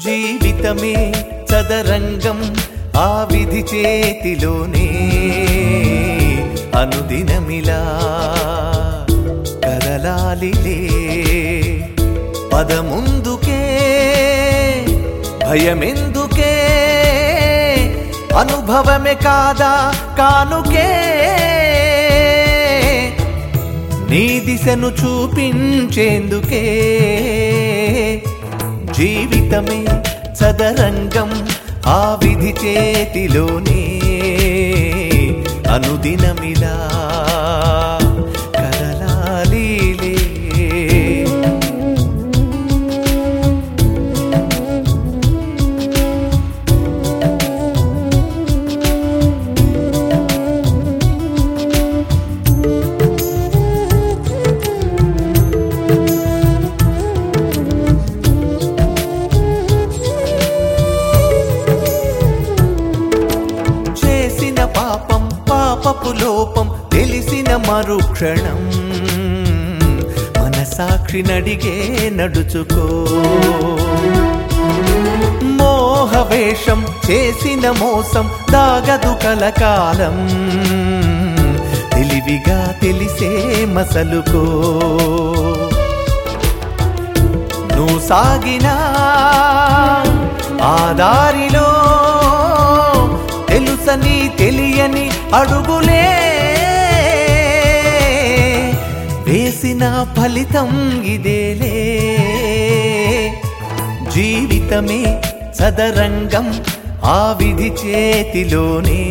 జీవితమే చదరంగం ఆ విధి చేతిలోనే అనుదినమిలా కదలాలిలే పదముందుకే భయమెందుకే అనుభవమే కాదా కానుకే నీ దిశను చూపించేందుకే జీవితమే చదరంగం ఆ విధి చేతిలోనే అనుదినమిలా కదలాలిలే చేసిన పాపం పాపపు లోపం తెలిసిన మరుక్షణం మన సాక్షి నడిగే నడుచుకో మోహవేషం చేసిన మోసం దాగదు కలకాలం తెలివిగా తెలిసే మసలుకో నువ్వు సాగినా ఆ దారిలో తెలుసని తెలియని అడుగులే వేసిన ఫలితం ఇదేలే జీవితమే చదరంగం ఆ విధి చేతిలోనే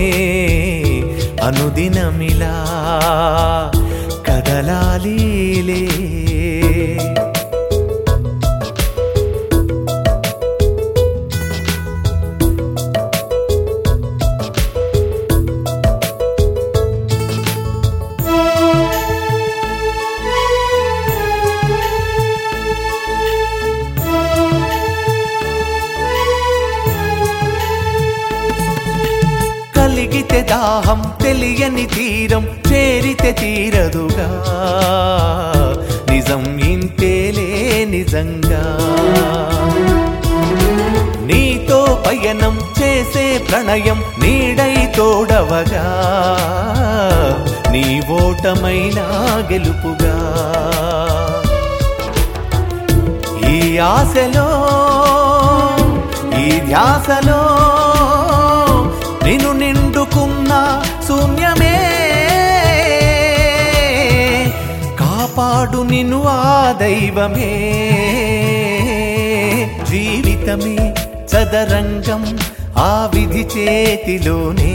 అనుదినమిలా కదలాలిలే కలిగితే దాహం తెలియని తీరం చేరితే తీరదుగా నిజం ఇంతేలే నిజంగా నీతో పయనం చేసే ప్రణయం నీడై తోడవగా నీ ఓటమైనా గెలుపుగా ఈ ఆశలో ఈ ధ్యాసలో నిన్ను నిండుకున్న శూన్యమే కాపాడు నిన్ను ఆ దైవమే జీవితమే చదరంగం ఆ విధి చేతిలోనే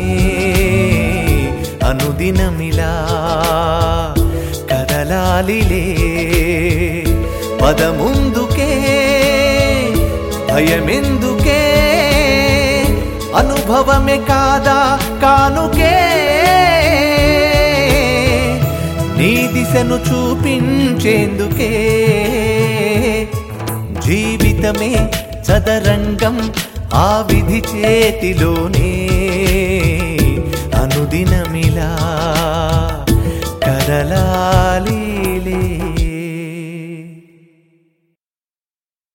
అనుదినమిలా కదలాలిలే పదముందుకే భయమెందుకే అనుభవమే కాదా కానుకే నీ దిశను చూపించేందుకే జీవితమే చదరంగం ఆ విధి చేతిలోనే అనుదినమిలా కదలాలి